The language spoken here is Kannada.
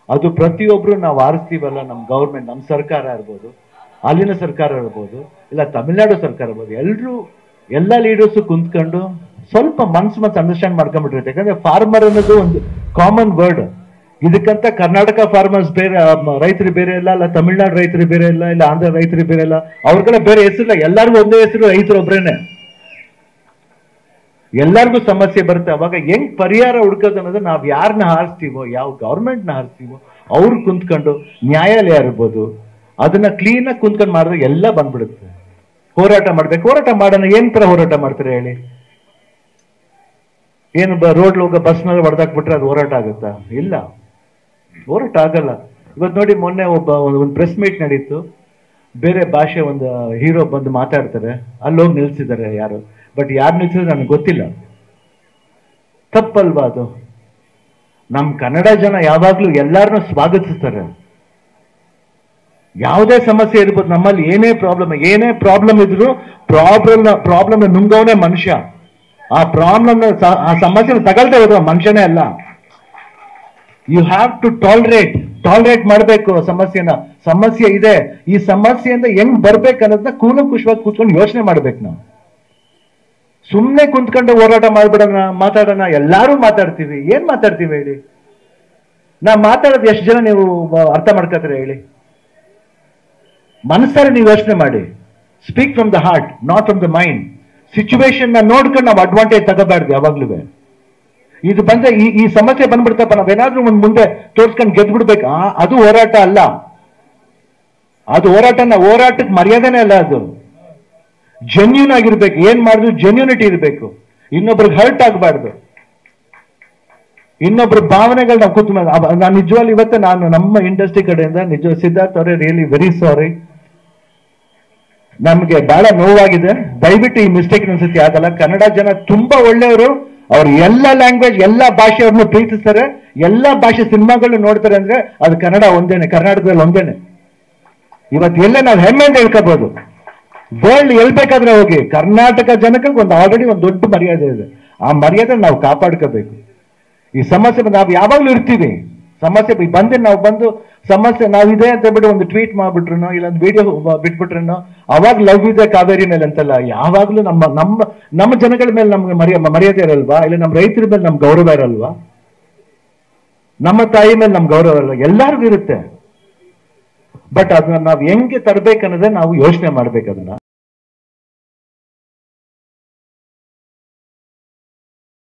ಅದು ಪ್ರತಿಯೊಬ್ರು ನಾವು ಆರಿಸ್ತೀವಲ್ಲ ನಮ್ಮ ಗೌರ್ಮೆಂಟ್ ನಮ್ಮ ಸರ್ಕಾರ ಇರ್ಬೋದು ಅಲ್ಲಿನ ಸರ್ಕಾರ ಇರ್ಬೋದು ಇಲ್ಲ ತಮಿಳ್ನಾಡು ಸರ್ಕಾರ ಇರ್ಬೋದು ಎಲ್ಲರೂ ಎಲ್ಲ ಲೀಡರ್ಸ್ ಕುಂತ್ಕೊಂಡು ಸ್ವಲ್ಪ ಮನ್ಸು ಮನ್ಸು ಅಂಡರ್ಸ್ಟ್ಯಾಂಡ್ ಮಾಡ್ಕೊಂಡ್ಬಿಟ್ಟಿರುತ್ತೆ ಯಾಕಂದ್ರೆ ಫಾರ್ಮರ್ ಅನ್ನೋದು ಒಂದು ಕಾಮನ್ ವರ್ಡ್ ಇದಕ್ಕಂತ ಕರ್ನಾಟಕ ಫಾರ್ಮರ್ಸ್ ಬೇರೆ ರೈತರು ಬೇರೆ ಇಲ್ಲ ಇಲ್ಲ ತಮಿಳ್ನಾಡು ರೈತರು ಬೇರೆ ಇಲ್ಲ ಇಲ್ಲ ಆಂಧ್ರ ರೈತರು ಬೇರೆ ಇಲ್ಲ ಅವ್ರಿಗೆಲ್ಲ ಬೇರೆ ಹೆಸರಿಲ್ಲ ಎಲ್ಲರಿಗೂ ಒಂದೇ ಹೆಸರು ರೈತರು ಒಬ್ರೇನೆ ಎಲ್ಲರಿಗೂ ಸಮಸ್ಯೆ ಬರುತ್ತೆ ಅವಾಗ ಹೆಂಗ್ ಪರಿಹಾರ ಹುಡ್ಕೋದು ಅನ್ನೋದು ನಾವ್ ಯಾರನ್ನ ಹಾರಿಸ್ತೀವೋ ಯಾವ ಗೌರ್ಮೆಂಟ್ನ ಹಾರಿಸ್ತೀವೋ ಅವ್ರು ಕುಂತ್ಕೊಂಡು ನ್ಯಾಯಾಲಯ ಇರ್ಬೋದು ಅದನ್ನ ಕ್ಲೀನ್ ಆಗಿ ಕುಂತ್ಕೊಂಡು ಮಾಡಿದ್ರೆ ಎಲ್ಲ ಬಂದ್ಬಿಡುತ್ತೆ ಹೋರಾಟ ಮಾಡ್ಬೇಕು ಹೋರಾಟ ಮಾಡೋಣ ಏನ್ ತರ ಹೋರಾಟ ಮಾಡ್ತಾರೆ ಹೇಳಿ ಏನು ರೋಡ್ ಹೋಗೋ ಬಸ್ನಲ್ಲಿ ಹೊಡೆದಾಕ್ಬಿಟ್ರೆ ಅದು ಹೋರಾಟ ಆಗುತ್ತಾ ಇಲ್ಲ ಹೋರಾಟ ಆಗಲ್ಲ ಇವತ್ತು ನೋಡಿ ಮೊನ್ನೆ ಒಬ್ಬ ಒಂದು ಪ್ರೆಸ್ ಮೀಟ್ ನಡೀತು ಬೇರೆ ಭಾಷೆ ಒಂದು ಹೀರೋ ಬಂದು ಮಾತಾಡ್ತಾರೆ ಅಲ್ಲಿ ಹೋಗಿ ನಿಲ್ಸಿದ್ದಾರೆ ಯಾರು ಬಟ್ ಯಾರು ನಿಲ್ಸಿದ್ರೆ ನನಗೆ ಗೊತ್ತಿಲ್ಲ ತಪ್ಪಲ್ವಾ ಅದು ನಮ್ ಕನ್ನಡ ಜನ ಯಾವಾಗ್ಲೂ ಎಲ್ಲಾರನ್ನೂ ಸ್ವಾಗತಿಸ್ತಾರೆ ಯಾವುದೇ ಸಮಸ್ಯೆ ಇರ್ಬೋದು ನಮ್ಮಲ್ಲಿ ಏನೇ ಪ್ರಾಬ್ಲಮ್ ಏನೇ ಪ್ರಾಬ್ಲಮ್ ಇದ್ರು ಪ್ರಾಬ್ಲಮ್ ಪ್ರಾಬ್ಲಮ್ ನುಂಗವನೇ ಮನುಷ್ಯ ಆ ಪ್ರಾಬ್ಲಮ್ ಆ ಸಮಸ್ಯೆ ತಗೊಳ್ತಾ ಹೋದ ಮನುಷ್ಯನೇ ಅಲ್ಲ you have to tolerate tolerate ಮಾಡಬೇಕು ಸಮಸ್ಯೆನ ಸಮಸ್ಯೆ ಇದೆ ಈ ಸಮಸ್ಯೆಯಿಂದ ಹೆಂಗ್ ಬರ್ಬೇಕು ಅನ್ನೋದನ್ನ ಕೂಲಂಕುಷವಾಗಿ ಕೂತ್ಕೊಂಡು ಯೋಚನೆ ಮಾಡ್ಬೇಕು ನಾವು ಸುಮ್ಮನೆ ಕುಂತ್ಕೊಂಡು ಹೋರಾಟ ಮಾಡ್ಬಿಡೋಣ ಮಾತಾಡೋಣ ಎಲ್ಲಾರು ಮಾತಾಡ್ತೀವಿ ಏನ್ ಮಾತಾಡ್ತೀವಿ ಹೇಳಿ ನಾ ಮಾತಾಡೋದು ಎಷ್ಟು ಜನ ನೀವು ಬ- ಅರ್ಥ ಮಾಡ್ಕೊತಾರೆ ಹೇಳಿ ಮನಸ್ಸಾರೆ ನೀವು ಯೋಚನೆ ಮಾಡಿ speak from the heart not from the mind situation ನ ನೋಡ್ಕೊಂಡು ನಾವು ಅಡ್ವಾಂಟೇಜ್ ತಗೋಬಾರ್ದು ಯಾವಾಗ್ಲೂ ಇದು ಬಂದ್ರೆ ಈ ಈ ಸಮಸ್ಯೆ ಬಂದ್ಬಿಡ್ತಪ್ಪ ನಾವೇನಾದ್ರೂ ಒಂದ್ ಮುಂದೆ ತೋರ್ಸ್ಕೊಂಡು ಗೆದ್ಬಿಡ್ಬೇಕು ಆ, ಅದು ಹೋರಾಟ ಅಲ್ಲ ಅದು ಹೋರಾಟನ ಹೋರಾಟಕ್ಕೆ ಮರ್ಯಾದೆನೇ ಅಲ್ಲ ಅದು ಜೆನ್ಯೂನ್ ಆಗಿರ್ಬೇಕು ಏನ್ ಮಾಡಿದ್ರು ಜೆನ್ಯೂನಿಟಿ ಇರಬೇಕು ಇನ್ನೊಬ್ರಿಗೆ ಹರ್ಟ್ ಆಗಬಾರ್ದು ಇನ್ನೊಬ್ರ ಭಾವನೆಗಳು ನಾವು ಕೂತ್ ನಾನು ನಿಜವಾಗ್ಲೂ ಇವತ್ತು ನಾನು ನಮ್ಮ ಇಂಡಸ್ಟ್ರಿ ಕಡೆಯಿಂದ ನಿಜ ಸಿದ್ಧಾರ್ಥ್ ಅವರೇ ರಿಯಲಿ ವೆರಿ ಸಾರಿ ನಮ್ಗೆ ಬಹಳ ನೋವಾಗಿದೆ ದಯವಿಟ್ಟು ಈ ಮಿಸ್ಟೇಕ್ ಅನ್ಸತಿ ಆಗಲ್ಲ ಕನ್ನಡ ಜನ ತುಂಬಾ ಒಳ್ಳೆಯವರು ಅವ್ರು ಎಲ್ಲ ಲ್ಯಾಂಗ್ವೇಜ್ ಎಲ್ಲ ಭಾಷೆಯವ್ರನ್ನು ಪ್ರೀತಿಸ್ತಾರೆ ಎಲ್ಲ ಭಾಷೆ ಸಿನಿಮಾಗಳನ್ನ ನೋಡ್ತಾರೆ ಅಂದ್ರೆ ಅದು ಕನ್ನಡ ಒಂದೇನೆ ಕರ್ನಾಟಕದಲ್ಲಿ ಒಂದೇನೆ ಇವತ್ತು ಎಲ್ಲೇ ನಾವು ಹೆಮ್ಮೆಯಿಂದ ಹೇಳ್ಕೋಬಹುದು ವರ್ಲ್ಡ್ ಎಲ್ ಬೇಕಾದ್ರೆ ಹೋಗಿ ಕರ್ನಾಟಕ ಜನಕ್ಕೆ ಒಂದು ಆಲ್ರೆಡಿ ಒಂದು ದೊಡ್ಡ ಮರ್ಯಾದೆ ಇದೆ ಆ ಮರ್ಯಾದೆ ನಾವು ಕಾಪಾಡ್ಕೋಬೇಕು ಈ ಸಮಸ್ಯೆ ನಾವು ಯಾವಾಗ್ಲೂ ಇರ್ತೀವಿ ಸಮಸ್ಯೆ ಬ- ಬಂದು ನಾವು ಬಂದು ಸಮಸ್ಯೆ ನಾವಿದೆ ಅಂತ ಹೇಳ್ಬಿಟ್ಟು ಒಂದು ಟ್ವೀಟ್ ಮಾಡ್ಬಿಟ್ರು ಇಲ್ಲ ಒಂದು ವಿಡಿಯೋ ಬಿಟ್ಬಿಟ್ರು ಅವಾಗ ಲವ್ ಇದೆ ಕಾವೇರಿ ಮೇಲೆ ಅಂತಲ್ಲ ಯಾವಾಗ್ಲೂ ನಮ್ಮ ನಮ್ಮ ನಮ್ಮ ಜನಗಳ ಮೇಲೆ ನಮ್ಗೆ ಮರ್ಯ ಮರ್ಯಾದೆ ಇರಲ್ವಾ ಇಲ್ಲ ನಮ್ಮ ರೈತರ ಮೇಲೆ ನಮ್ ಗೌರವ ಇರಲ್ವಾ ನಮ್ಮ ತಾಯಿ ಮೇಲೆ ನಮ್ ಗೌರವ ಇರಲ್ಲ ಎಲ್ಲರಿಗೂ ಇರುತ್ತೆ ಬಟ್ ಅದನ್ನ ನಾವು ಹೆಂಗೆ ತರ್ಬೇಕನ್ನೋದೇ ನಾವು ಯೋಚನೆ ಮಾಡ್ಬೇಕು ಅದನ್ನ